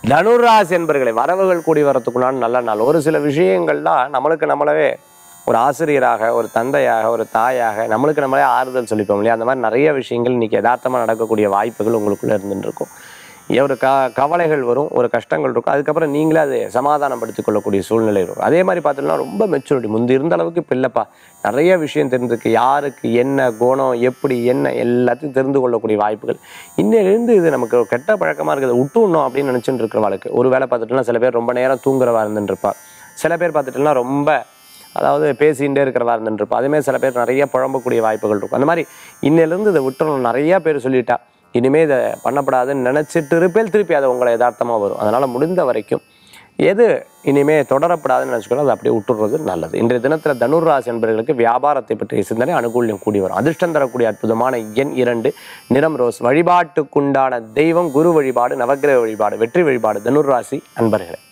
தனுராசி என்பர்களை வரவுகள் கூடி வரத்துக்குள்ளான நல்ல நாள் ஒரு சில விஷயங்கள்லாம் நம்மளுக்கு நம்மளவே ஒரு ஆசிரியராக ஒரு தந்தையாக ஒரு தாயாக நம்மளுக்கு நம்மளே ஆறுதல் சொல்லிப்போம் இல்லையா அந்த மாதிரி நிறைய விஷயங்கள் இன்னைக்கு யதார்த்தமாக நடக்கக்கூடிய வாய்ப்புகள் உங்களுக்குள்ளே இருந்துட்டு இருக்கும் ஒரு க கவலைகள் வரும் ஒரு கஷ்டங்கள் இருக்கும் அதுக்கப்புறம் நீங்களே அதை சமாதானப்படுத்திக் கொள்ளக்கூடிய சூழ்நிலை இருக்கும் அதே மாதிரி பார்த்தீங்கன்னா ரொம்ப மெச்சூரிட்டி முந்தி இருந்த அளவுக்கு இப்போ இல்லைப்பா நிறைய விஷயம் தெரிஞ்சிருக்கு யாருக்கு என்ன குணம் எப்படி என்ன எல்லாத்தையும் தெரிந்து கொள்ளக்கூடிய வாய்ப்புகள் இன்னிலிருந்து இது நமக்கு ஒரு கெட்ட பழக்கமாக இருக்குது விட்டுணும் அப்படின்னு நினச்சிட்டு இருக்கிற வாழ்க்கை ஒரு வேலை பார்த்துட்டுனா சில பேர் ரொம்ப நேரம் தூங்குறவா இருந்துட்டு இருப்பா சில பேர் பார்த்துட்டுனா ரொம்ப அதாவது பேசிகிட்டே இருக்கிறவா இருந்துட்டு இருப்பா அதேமாதிரி சில பேர் நிறைய புழம்பக்கூடிய வாய்ப்புகள் இருக்கும் அந்த மாதிரி இன்னிலிருந்து இதை விட்டுறணும் நிறைய பேர் சொல்லிட்டா இனிமேல் இதை பண்ணப்படாதுன்னு நினச்சிட்டு இருப்பேல் திருப்பி அது உங்களை யதார்த்தமாக வரும் அதனால் முடிந்த வரைக்கும் எது இனிமே தொடரப்படாதுன்னு நினச்சிக்கணும் அதை அப்படியே விட்டுறது நல்லது இன்றைய தினத்தில் தனுர்ராசி என்பவர்களுக்கு வியாபாரத்தை பற்றிய சிந்தனை அனுகூல்யம் கூடி வரும் அதிர்ஷ்டம் தரக்கூடிய அற்புதமான எண் இரண்டு நிறம் ரோஸ் வழிபாட்டுக்குண்டான தெய்வம் குரு வழிபாடு நவக்கிரக வழிபாடு வெற்றி வழிபாடு தனுர்ராசி அன்பர்களே